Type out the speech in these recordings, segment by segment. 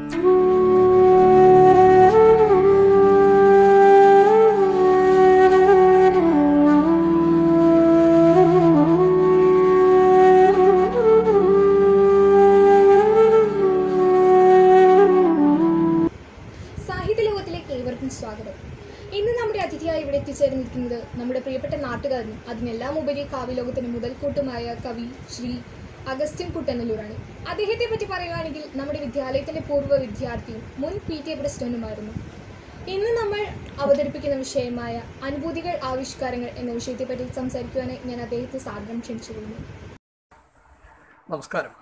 സാഹിത്യ ലോകത്തിലേക്ക് ഏവർക്കും സ്വാഗതം ഇന്ന് നമ്മുടെ അതിഥിയായി ഇവിടെ എത്തിച്ചേർന്നിരിക്കുന്നത് നമ്മുടെ പ്രിയപ്പെട്ട നാട്ടുകാരനും അതിനെല്ലാം ഉപരി കാവ്യലോകത്തിന് മുതൽക്കൂട്ടുമായ കവി ശ്രീ അഗസ്റ്റിൻ പുട്ടനല്ലൂരാണ് അദ്ദേഹത്തെ പറ്റി പറയുകയാണെങ്കിൽ നമ്മുടെ വിദ്യാലയത്തിന്റെ പൂർവ്വ വിദ്യാർത്ഥിയും മുൻ പി ടി എ പ്രസിഡന്റുമായിരുന്നു ഇന്ന് നമ്മൾ അവതരിപ്പിക്കുന്ന വിഷയമായ അനുഭൂതികൾ ആവിഷ്കാരങ്ങൾ എന്ന വിഷയത്തെപ്പറ്റി സംസാരിക്കുവാനായി ഞാൻ അദ്ദേഹത്തെ സാദരം ക്ഷണിച്ചുകൊള്ളുന്നു നമസ്കാരം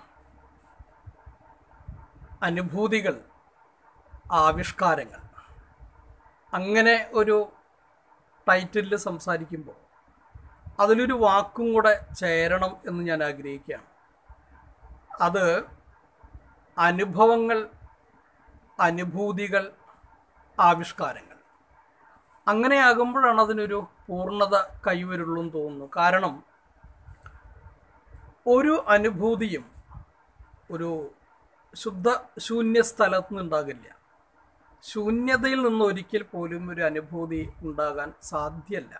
അനുഭൂതികൾ ആവിഷ്കാരങ്ങൾ അങ്ങനെ ഒരു ടൈറ്റിലിൽ സംസാരിക്കുമ്പോൾ അതിലൊരു വാക്കും കൂടെ ചേരണം എന്ന് ഞാൻ ആഗ്രഹിക്കുകയാണ് അത് അനുഭവങ്ങൾ അനുഭൂതികൾ ആവിഷ്കാരങ്ങൾ അങ്ങനെയാകുമ്പോഴാണ് അതിനൊരു പൂർണ്ണത കൈവരുള്ളൂ എന്ന് തോന്നുന്നു കാരണം ഒരു അനുഭൂതിയും ഒരു ശുദ്ധ ശൂന്യ സ്ഥലത്ത് നിന്നുണ്ടാകില്ല ശൂന്യതയിൽ നിന്ന് ഒരിക്കൽ പോലും ഒരു അനുഭൂതി ഉണ്ടാകാൻ സാധ്യമല്ല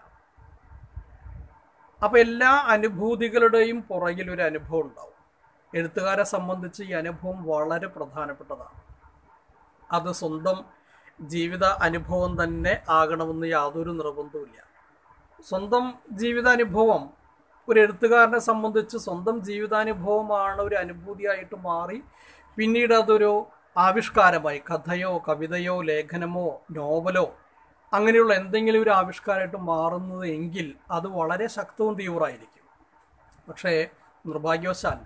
അപ്പം എല്ലാ അനുഭൂതികളുടെയും പുറകിൽ ഒരു അനുഭവം ഉണ്ടാവും എഴുത്തുകാരെ സംബന്ധിച്ച് ഈ അനുഭവം വളരെ പ്രധാനപ്പെട്ടതാണ് അത് സ്വന്തം ജീവിത അനുഭവം തന്നെ ആകണമെന്ന് യാതൊരു നിർബന്ധവുമില്ല സ്വന്തം ജീവിതാനുഭവം ഒരു എഴുത്തുകാരനെ സംബന്ധിച്ച് സ്വന്തം ജീവിതാനുഭവമാണ് ഒരു അനുഭൂതിയായിട്ട് മാറി പിന്നീട് അതൊരു ആവിഷ്കാരമായി കഥയോ കവിതയോ ലേഖനമോ നോവലോ അങ്ങനെയുള്ള എന്തെങ്കിലും ഒരു ആവിഷ്കാരമായിട്ട് മാറുന്നത് എങ്കിൽ അത് വളരെ ശക്തവും തീവ്രമായിരിക്കും പക്ഷേ നിർഭാഗ്യവശാൽ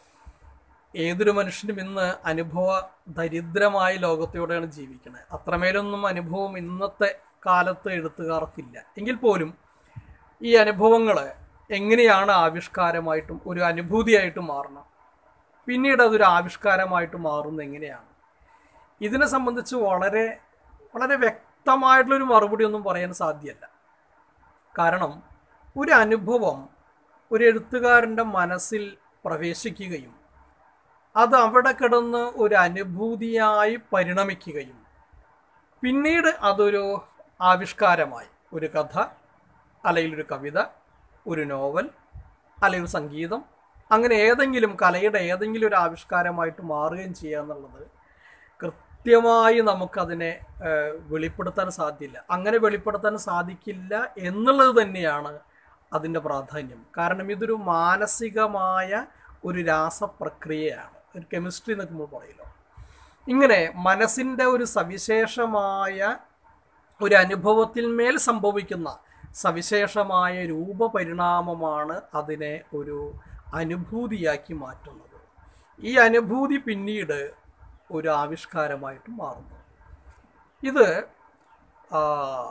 ഏതൊരു മനുഷ്യനും ഇന്ന് അനുഭവ ദരിദ്രമായ ലോകത്തോടെയാണ് ജീവിക്കുന്നത് അത്രമേലൊന്നും അനുഭവം ഇന്നത്തെ കാലത്ത് എഴുത്തുകാർക്കില്ല എങ്കിൽ പോലും ഈ അനുഭവങ്ങൾ എങ്ങനെയാണ് ആവിഷ്കാരമായിട്ടും ഒരു അനുഭൂതിയായിട്ട് മാറണം പിന്നീട് അതൊരു ആവിഷ്കാരമായിട്ട് മാറുന്നത് എങ്ങനെയാണ് ഇതിനെ സംബന്ധിച്ച് വളരെ വളരെ വ്യക്തമായിട്ടുള്ളൊരു മറുപടി ഒന്നും പറയാൻ സാധ്യമല്ല കാരണം ഒരു അനുഭവം ഒരു എഴുത്തുകാരൻ്റെ മനസ്സിൽ പ്രവേശിക്കുകയും അത് അവിടെ കിടന്ന് ഒരു അനുഭൂതിയായി പരിണമിക്കുകയും പിന്നീട് അതൊരു ആവിഷ്കാരമായി ഒരു കഥ അല്ലെങ്കിൽ ഒരു കവിത ഒരു നോവൽ അല്ലെങ്കിൽ ഒരു സംഗീതം അങ്ങനെ ഏതെങ്കിലും കലയുടെ ഏതെങ്കിലും ഒരു ആവിഷ്കാരമായിട്ട് മാറുകയും ചെയ്യുക എന്നുള്ളത് കൃത്യമായി നമുക്കതിനെ ഏഹ്, വെളിപ്പെടുത്താൻ സാധ്യമില്ല അങ്ങനെ വെളിപ്പെടുത്താൻ സാധിക്കില്ല എന്നുള്ളത് തന്നെയാണ് അതിൻ്റെ പ്രാധാന്യം കാരണം ഇതൊരു മാനസികമായ ഒരു രാസപ്രക്രിയയാണ് ഒരു കെമിസ്ട്രി എന്നൊക്കെ നമ്മൾ പറയല്ലോ ഇങ്ങനെ മനസ്സിൻ്റെ ഒരു സവിശേഷമായ ഒരു അനുഭവത്തിൽ മേൽ സംഭവിക്കുന്ന സവിശേഷമായ രൂപപരിണാമമാണ് അതിനെ ഒരു അനുഭൂതിയാക്കി മാറ്റുന്നത് ഈ അനുഭൂതി പിന്നീട് ഒരു ആവിഷ്കാരമായിട്ട് മാറുന്നു ഇത് ആ,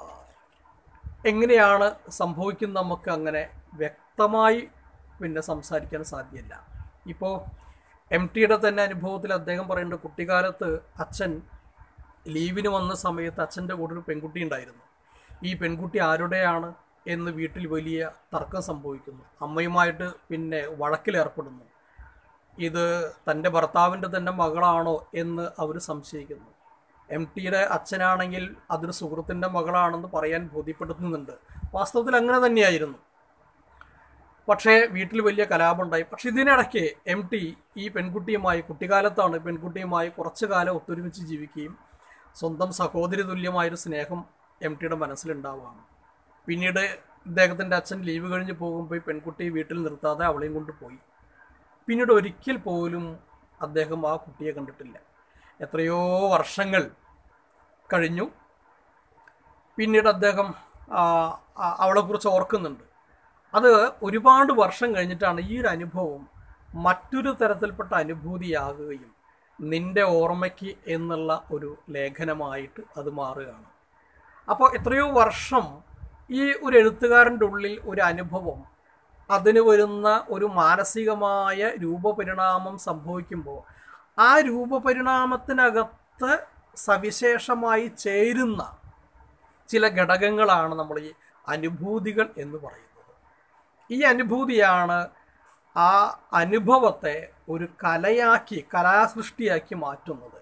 എങ്ങനെയാണ് സംഭവിക്കുന്നത് നമുക്ക് അങ്ങനെ വ്യക്തമായി പിന്നെ സംസാരിക്കാൻ സാധ്യമല്ല ഇപ്പോൾ എം ടിയുടെ തന്നെ അനുഭവത്തിൽ അദ്ദേഹം പറയുന്നുണ്ട് കുട്ടിക്കാലത്ത് അച്ഛൻ ലീവിന് വന്ന സമയത്ത് അച്ഛൻ്റെ കൂടെ ഒരു പെൺകുട്ടി ഉണ്ടായിരുന്നു ഈ പെൺകുട്ടി ആരുടെയാണ് എന്ന് വീട്ടിൽ വലിയ തർക്കം സംഭവിക്കുന്നു അമ്മയുമായിട്ട് പിന്നെ വഴക്കിലേർപ്പെടുന്നു ഇത് തൻ്റെ ഭർത്താവിൻ്റെ തന്നെ മകളാണോ എന്ന് അവർ സംശയിക്കുന്നു എം ടിയുടെ അച്ഛനാണെങ്കിൽ അതൊരു സുഹൃത്തിൻ്റെ മകളാണെന്ന് പറയാൻ ബോധ്യപ്പെടുത്തുന്നുണ്ട് വാസ്തവത്തിൽ അങ്ങനെ തന്നെയായിരുന്നു പക്ഷേ വീട്ടിൽ വലിയ കലാപമുണ്ടായി പക്ഷെ ഇതിനിടയ്ക്ക് എം ടി ഈ പെൺകുട്ടിയുമായി കുട്ടിക്കാലത്താണ് പെൺകുട്ടിയുമായി കുറച്ചു കാലം ഒത്തൊരുമിച്ച് ജീവിക്കുകയും സ്വന്തം സഹോദരി തുല്യമായൊരു സ്നേഹം എം ടിയുടെ മനസ്സിലുണ്ടാവുകയാണ് പിന്നീട് ഇദ്ദേഹത്തിൻ്റെ അച്ഛൻ ലീവ് കഴിഞ്ഞ് പോകുമ്പോൾ ഈ പെൺകുട്ടിയെ വീട്ടിൽ നിർത്താതെ അവളെയും കൊണ്ട് പോയി പിന്നീട് ഒരിക്കൽ പോലും അദ്ദേഹം ആ കുട്ടിയെ കണ്ടിട്ടില്ല എത്രയോ വർഷങ്ങൾ കഴിഞ്ഞു പിന്നീട് അദ്ദേഹം ആ, ആ, അവളെക്കുറിച്ച് ഓർക്കുന്നുണ്ട് അത് ഒരുപാട് വർഷം കഴിഞ്ഞിട്ടാണ് ഈ ഒരു അനുഭവം മറ്റൊരു തരത്തിൽപ്പെട്ട അനുഭൂതിയാകുകയും നിന്റെ ഓർമ്മയ്ക്ക് എന്നുള്ള ഒരു ലേഖനമായിട്ട് അത് മാറുകയാണ് അപ്പോൾ എത്രയോ വർഷം ഈ ഒരു എഴുത്തുകാരൻ്റെ ഉള്ളിൽ ഒരു അനുഭവം അതിന് വരുന്ന ഒരു മാനസികമായ രൂപപരിണാമം സംഭവിക്കുമ്പോൾ ആ രൂപപരിണാമത്തിനകത്ത് സവിശേഷമായി ചേരുന്ന ചില ഘടകങ്ങളാണ് നമ്മൾ ഈ അനുഭൂതികൾ എന്ന് പറയുന്നത് ഈ അനുഭൂതിയാണ് ആ അനുഭവത്തെ ഒരു കലയാക്കി കലാസൃഷ്ടിയാക്കി മാറ്റുന്നത്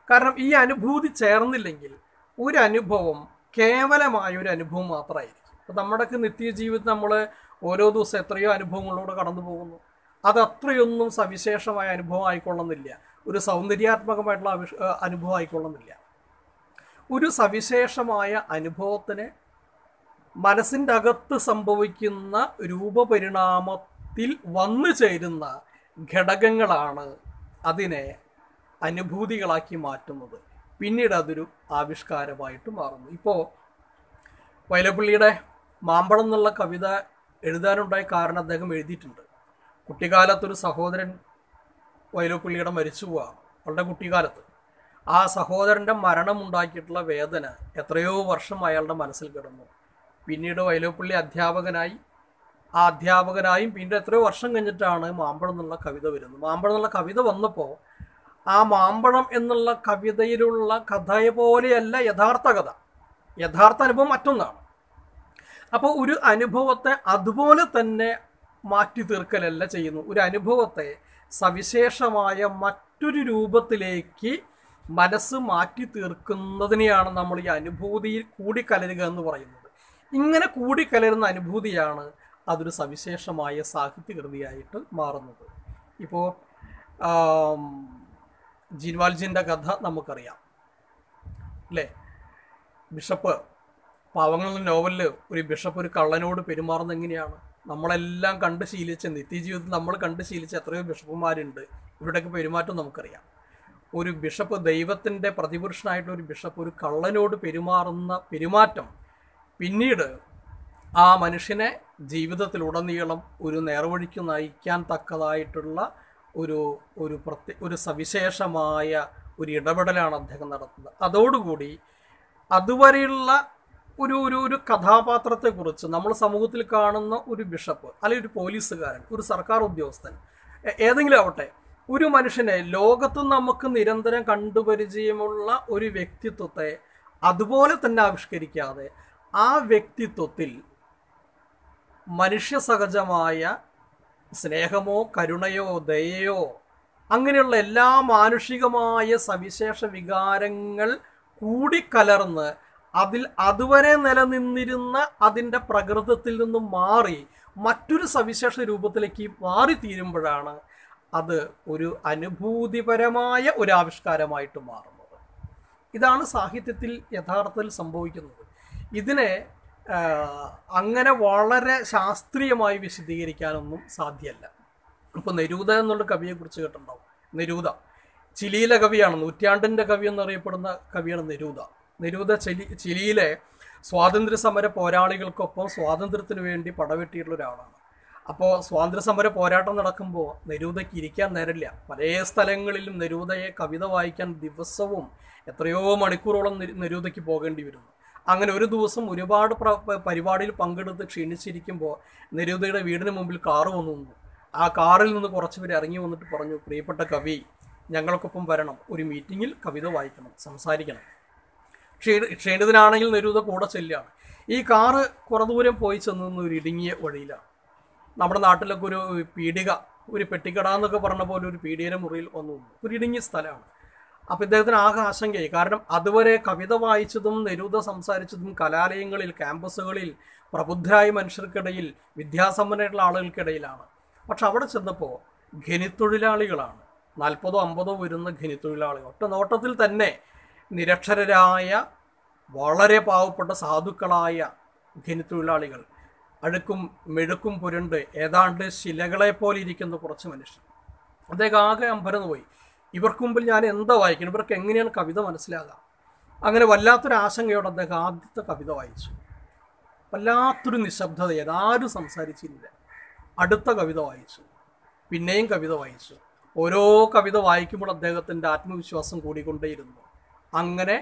കാരണം ഈ അനുഭൂതി ചേർന്നില്ലെങ്കിൽ ഒരു അനുഭവം കേവലമായ ഒരു അനുഭവം മാത്രമായിരിക്കും അപ്പം നമ്മുടെയൊക്കെ നിത്യജീവിതത്തിൽ നമ്മൾ ഓരോ ദിവസം എത്രയോ അനുഭവങ്ങളിലൂടെ കടന്നു പോകുന്നു അത് അത്രയൊന്നും സവിശേഷമായ അനുഭവം ആയിക്കൊള്ളുന്നില്ല ഒരു സൗന്ദര്യാത്മകമായിട്ടുള്ള അവിഷ ഏഹ് അനുഭവം ആയിക്കൊള്ളുന്നില്ല ഒരു സവിശേഷമായ അനുഭവത്തിന് മനസ്സിൻ്റെ അകത്ത് സംഭവിക്കുന്ന രൂപപരിണാമത്തിൽ വന്നു ചേരുന്ന ഘടകങ്ങളാണ് അതിനെ അനുഭൂതികളാക്കി മാറ്റുന്നത് പിന്നീട് അതൊരു ആവിഷ്കാരമായിട്ട് മാറുന്നു ഇപ്പോൾ വൈലപ്പള്ളിയുടെ മാമ്പഴം എന്നുള്ള കവിത എഴുതാനുണ്ടായ കാരണം അദ്ദേഹം എഴുതിയിട്ടുണ്ട് കുട്ടിക്കാലത്തൊരു സഹോദരൻ വൈലോപ്പള്ളിയുടെ മരിച്ചു പോവാം അവളുടെ കുട്ടിക്കാലത്ത് ആ സഹോദരൻ്റെ മരണം ഉണ്ടാക്കിയിട്ടുള്ള വേദന എത്രയോ വർഷം അയാളുടെ മനസ്സിൽ കിടന്നു പിന്നീട് വൈലോപ്പള്ളി അധ്യാപകനായി ആ അധ്യാപകനായും പിന്നീട് എത്രയോ വർഷം കഴിഞ്ഞിട്ടാണ് മാമ്പഴം എന്നുള്ള കവിത വരുന്നത് മാമ്പഴം എന്നുള്ള കവിത വന്നപ്പോൾ ആ മാമ്പഴം എന്നുള്ള കവിതയിലുള്ള കഥയെ പോലെയല്ല യഥാർത്ഥ കഥ യഥാർത്ഥ അനുഭവം മറ്റൊന്നാണ് അപ്പോൾ ഒരു അനുഭവത്തെ അതുപോലെ തന്നെ മാറ്റി തീർക്കലല്ല ചെയ്യുന്നു ഒരു അനുഭവത്തെ സവിശേഷമായ മറ്റൊരു രൂപത്തിലേക്ക് മനസ്സ് മാറ്റി തീർക്കുന്നതിനെയാണ് നമ്മൾ ഈ അനുഭൂതിയിൽ കൂടിക്കലരുക എന്ന് പറയുന്നത് ഇങ്ങനെ കൂടിക്കലരുന്ന അനുഭൂതിയാണ് അതൊരു സവിശേഷമായ സാഹിത്യകൃതിയായിട്ട് മാറുന്നത് ഇപ്പോൾ ജിൻവാൽജിൻ്റെ കഥ നമുക്കറിയാം അല്ലേ ബിഷപ്പ് പാവങ്ങളുടെ നോവലിൽ ഒരു ബിഷപ്പ് ഒരു കള്ളനോട് പെരുമാറുന്നത് എങ്ങനെയാണ് നമ്മളെല്ലാം കണ്ട് ശീലിച്ച നിത്യജീവിതത്തിൽ നമ്മൾ കണ്ട് ശീലിച്ച എത്രയോ ബിഷപ്പുമാരുണ്ട് ഇവരുടെയൊക്കെ പെരുമാറ്റം നമുക്കറിയാം ഒരു ബിഷപ്പ് ദൈവത്തിൻ്റെ പ്രതിപുരുഷനായിട്ടുള്ള ഒരു ബിഷപ്പ് ഒരു കള്ളനോട് പെരുമാറുന്ന പെരുമാറ്റം പിന്നീട് ആ മനുഷ്യനെ ജീവിതത്തിലുടനീളം ഒരു നേർവഴിക്ക് നയിക്കാൻ തക്കതായിട്ടുള്ള ഒരു ഒരു പ്രത്യ ഒരു സവിശേഷമായ ഒരു ഇടപെടലാണ് അദ്ദേഹം നടത്തുന്നത് അതോടുകൂടി അതുവരെയുള്ള ഒരു ഒരു ഒരു കഥാപാത്രത്തെക്കുറിച്ച് നമ്മൾ സമൂഹത്തിൽ കാണുന്ന ഒരു ബിഷപ്പ് അല്ലെങ്കിൽ ഒരു പോലീസുകാരൻ ഒരു സർക്കാർ ഉദ്യോഗസ്ഥൻ എ- ഏതെങ്കിലും ആവട്ടെ ഒരു മനുഷ്യനെ ലോകത്ത് നമുക്ക് നിരന്തരം കണ്ടുപരിചയമുള്ള ഒരു വ്യക്തിത്വത്തെ അതുപോലെ തന്നെ ആവിഷ്കരിക്കാതെ ആ വ്യക്തിത്വത്തിൽ മനുഷ്യ സഹജമായ സ്നേഹമോ കരുണയോ ദയയോ അങ്ങനെയുള്ള എല്ലാ മാനുഷികമായ സവിശേഷ വികാരങ്ങൾ കൂടിക്കലർന്ന് അതിൽ അതുവരെ നിലനിന്നിരുന്ന അതിൻ്റെ പ്രകൃതത്തിൽ നിന്നും മാറി മറ്റൊരു സവിശേഷ രൂപത്തിലേക്ക് മാറി തീരുമ്പോഴാണ് അത് ഒരു അനുഭൂതിപരമായ ഒരു ആവിഷ്കാരമായിട്ട് മാറുന്നത് ഇതാണ് സാഹിത്യത്തിൽ യഥാർത്ഥത്തിൽ സംഭവിക്കുന്നത് ഇതിനെ ആ, അങ്ങനെ വളരെ ശാസ്ത്രീയമായി വിശദീകരിക്കാനൊന്നും സാധ്യമല്ല ഇപ്പോൾ നെരൂദ എന്നുള്ള കവിയെക്കുറിച്ച് കേട്ടിട്ടുണ്ടാവും നെരൂദ ചിലിയിലെ കവിയാണ് നൂറ്റാണ്ടിൻ്റെ കവി എന്നറിയപ്പെടുന്ന കവിയാണ് നെരൂദ നെരൂദ ചിലി ചിലിയിലെ സ്വാതന്ത്ര്യ സമര പോരാളികൾക്കൊപ്പം സ്വാതന്ത്ര്യത്തിന് വേണ്ടി പടവെട്ടിയിട്ടുള്ള ഒരാളാണ് അപ്പോൾ സ്വാതന്ത്ര്യ സമര പോരാട്ടം നടക്കുമ്പോൾ നെരൂദയ്ക്ക് ഇരിക്കാൻ നേരമില്ല പല സ്ഥലങ്ങളിലും നെരൂദയെ കവിത വായിക്കാൻ ദിവസവും എത്രയോ മണിക്കൂറോളം നെ- നെരൂദയ്ക്ക് പോകേണ്ടി വരുന്നു അങ്ങനെ ഒരു ദിവസം ഒരുപാട് പ്ര- പ- പരിപാടിയിൽ പങ്കെടുത്ത് ക്ഷീണിച്ചിരിക്കുമ്പോൾ നെരൂദയുടെ വീടിന് മുമ്പിൽ കാറ് വന്നു നിന്നു ആ കാറിൽ നിന്ന് കുറച്ച് പേര് ഇറങ്ങി വന്നിട്ട് പറഞ്ഞു പ്രിയപ്പെട്ട കവി ഞങ്ങൾക്കൊപ്പം വരണം ഒരു മീറ്റിങ്ങിൽ കവിത വായിക്കണം സംസാരിക്കണം ക്ഷീണ ക്ഷീണിതനാണെങ്കിൽ നെരൂദ കൂടെ ചെല്ലുകയാണ് ഈ കാറ് കുറെ ദൂരം പോയി ചെന്ന് നിന്ന് ഒരു ഇടുങ്ങിയ വഴിയിലാണ് നമ്മുടെ നാട്ടിലൊക്കെ ഒരു പീടിക ഒരു പെട്ടിക്കട എന്നൊക്കെ പറഞ്ഞ പോലെ ഒരു പീടികയുടെ മുറിയിൽ വന്നു നിന്നു. ഒരു ഇടുങ്ങിയ സ്ഥലമാണ് അപ്പോൾ ഇദ്ദേഹത്തിന് ആകെ ആശങ്കയായി കാരണം അതുവരെ കവിത വായിച്ചതും നെരൂദ സംസാരിച്ചതും കലാലയങ്ങളിൽ ക്യാമ്പസുകളിൽ പ്രബുദ്ധരായ മനുഷ്യർക്കിടയിൽ വിദ്യാസമ്പന്നരായിട്ടുള്ള ആളുകൾക്കിടയിലാണ് പക്ഷെ അവിടെ ചെന്നപ്പോൾ ഖനിത്തൊഴിലാളികളാണ് നാൽപ്പതോ അമ്പതോ വരുന്ന ഖനിത്തൊഴിലാളികൾ ഒറ്റ നോട്ടത്തിൽ തന്നെ നിരക്ഷരരായ വളരെ പാവപ്പെട്ട സാധുക്കളായ ഖനിത്തൊഴിലാളികൾ അഴുക്കും മെഴുക്കും പുരണ്ട് ഏതാണ്ട് ശിലകളെ പോലെ ഇരിക്കുന്ന കുറച്ച് മനുഷ്യർ അദ്ദേഹം ആകെ അമ്പരന്ന് പോയി ഇവർക്ക് മുമ്പിൽ ഞാൻ എന്താ വായിക്കണം ഇവർക്ക് എങ്ങനെയാണ് കവിത മനസ്സിലാകാം അങ്ങനെ വല്ലാത്തൊരു ആശങ്കയോടെ അദ്ദേഹം ആദ്യത്തെ കവിത വായിച്ചു വല്ലാത്തൊരു നിശബ്ദത ആരും സംസാരിച്ചില്ല അടുത്ത കവിത വായിച്ചു പിന്നെയും കവിത വായിച്ചു ഓരോ കവിത വായിക്കുമ്പോൾ അദ്ദേഹത്തിൻ്റെ ആത്മവിശ്വാസം കൂടിക്കൊണ്ടേയിരുന്നു അങ്ങനെ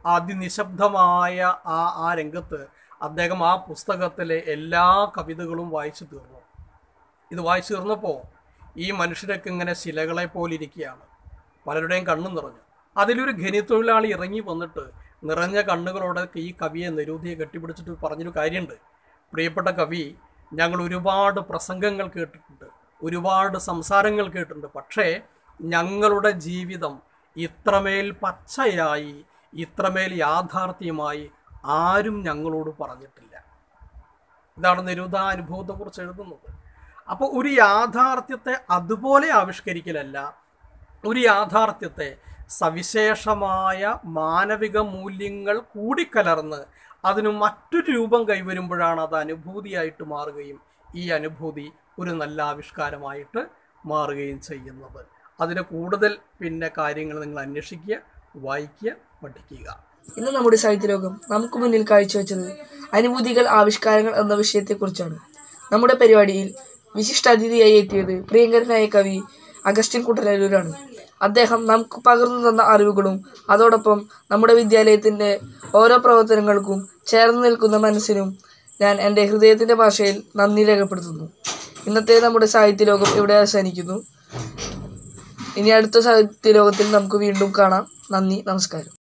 അതിനിശബ്ദമായ ആ ആ രംഗത്ത് അദ്ദേഹം ആ പുസ്തകത്തിലെ എല്ലാ കവിതകളും വായിച്ചു തീർന്നു ഇത് വായിച്ചു തീർന്നപ്പോൾ ഈ മനുഷ്യരൊക്കെ ഇങ്ങനെ ശിലകളെ പോലെ ഇരിക്കുകയാണ് പലരുടെയും കണ്ണും നിറഞ്ഞു അതിലൊരു ഖനിത്തൊഴിലാളി ഇറങ്ങി വന്നിട്ട് നിറഞ്ഞ കണ്ണുകളോടെ ഈ കവിയെ നിരൂധിയെ കെട്ടിപ്പിടിച്ചിട്ട് പറഞ്ഞൊരു കാര്യമുണ്ട് പ്രിയപ്പെട്ട കവി ഞങ്ങൾ ഒരുപാട് പ്രസംഗങ്ങൾ കേട്ടിട്ടുണ്ട് ഒരുപാട് സംസാരങ്ങൾ കേട്ടിട്ടുണ്ട് പക്ഷേ ഞങ്ങളുടെ ജീവിതം ഇത്രമേൽ പച്ചയായി ഇത്രമേൽ യാഥാർത്ഥ്യമായി ആരും ഞങ്ങളോട് പറഞ്ഞിട്ടില്ല ഇതാണ് നിരുദാനുഭവത്തെക്കുറിച്ച് എഴുതുന്നത് അപ്പോൾ ഒരു യാഥാർത്ഥ്യത്തെ അതുപോലെ ആവിഷ്കരിക്കലല്ല ഒരു യാഥാർത്ഥ്യത്തെ സവിശേഷമായ മാനവിക മൂല്യങ്ങൾ കൂടിക്കലർന്ന് അതിന് മറ്റൊരു രൂപം കൈവരുമ്പോഴാണ് അത് അനുഭൂതിയായിട്ട് മാറുകയും ഈ അനുഭൂതി ഒരു നല്ല ആവിഷ്കാരമായിട്ട് മാറുകയും ചെയ്യുന്നത് അതിന് കൂടുതൽ പിന്നെ കാര്യങ്ങൾ നിങ്ങൾ അന്വേഷിക്കുക വായിക്കുക പഠിക്കുക ഇന്ന് നമ്മുടെ സാഹിത്യലോകം നമുക്ക് മുന്നിൽ കാഴ്ചവെച്ചത് അനുഭൂതികൾ ആവിഷ്കാരങ്ങൾ എന്ന വിഷയത്തെക്കുറിച്ചാണ് നമ്മുടെ പരിപാടിയിൽ വിശിഷ്ടാതിഥിയായി എത്തിയത് പ്രിയങ്കരനായ കവി അഗസ്റ്റിൻ കുട്ടനല്ലൂരാണ് അദ്ദേഹം നമുക്ക് പകർന്നു തന്ന അറിവുകളും അതോടൊപ്പം നമ്മുടെ വിദ്യാലയത്തിൻ്റെ ഓരോ പ്രവർത്തനങ്ങൾക്കും ചേർന്ന് നിൽക്കുന്ന മനസ്സിനും ഞാൻ എൻ്റെ ഹൃദയത്തിൻ്റെ ഭാഷയിൽ നന്ദി രേഖപ്പെടുത്തുന്നു ഇന്നത്തെ നമ്മുടെ സാഹിത്യലോകം ഇവിടെ അവസാനിക്കുന്നു ഇനി അടുത്ത സാഹിത്യലോകത്തിൽ നമുക്ക് വീണ്ടും കാണാം നന്ദി നമസ്കാരം